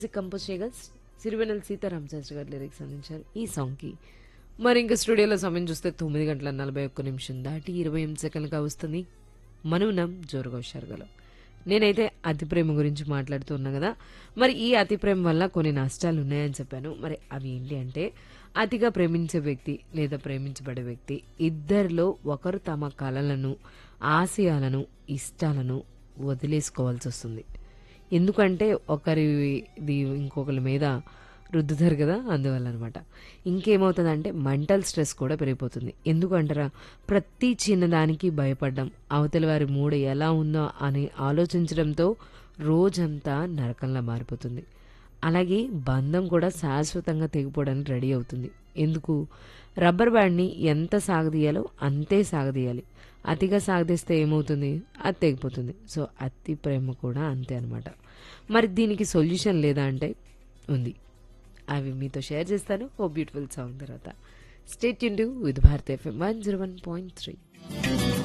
compose చేయగా సిరివెనల్ సీతారాం శాస్త్రి గారు lyrics అందించారు ఈ సాంగ్కి మరి ఇంకా స్టూడియోలో సమయం చూస్తే తొమ్మిది గంటల నలభై ఒక్క నిమిషం దాటి ఇరవై ఎనిమిది సెకండ్లుగా వస్తుంది మనవునం జోరుగా షర్గలో నేనైతే అతి ప్రేమ గురించి మాట్లాడుతూ ఉన్నా కదా మరి ఈ అతి ప్రేమ వల్ల కొన్ని నష్టాలు ఉన్నాయని చెప్పాను మరి అవి ఏంటి అంటే అతిగా ప్రేమించే వ్యక్తి లేదా ప్రేమించబడే వ్యక్తి ఇద్దరిలో ఒకరు తమ కలలను ఆశయాలను ఇష్టాలను వదిలేసుకోవాల్సి వస్తుంది ఎందుకంటే ఒకరిది ఇంకొకరి మీద రుద్దుతారు కదా అందువల్ల అనమాట ఇంకేమవుతుందంటే మెంటల్ స్ట్రెస్ కూడా పెరిగిపోతుంది ఎందుకంటారా ప్రతి చిన్నదానికి భయపడడం అవతలి వారి మూడు ఎలా ఉందో అని ఆలోచించడంతో రోజంతా నరకంలా మారిపోతుంది అలాగే బంధం కూడా శాశ్వతంగా తెగిపోవడానికి రెడీ అవుతుంది ఎందుకు రబ్బర్ బ్యాండ్ని ఎంత సాగదీయాలో అంతే సాగదీయాలి అతిగా సాగదీస్తే ఏమవుతుంది అది తెగిపోతుంది సో అతి ప్రేమ కూడా అంతే అనమాట మరి దీనికి సొల్యూషన్ లేదా అంటే ఉంది అవి మీతో షేర్ చేస్తాను ఓ బ్యూటిఫుల్ సాంగ్ తర్వాత స్టేట్ యూన్ with Bharat FM one zero one point three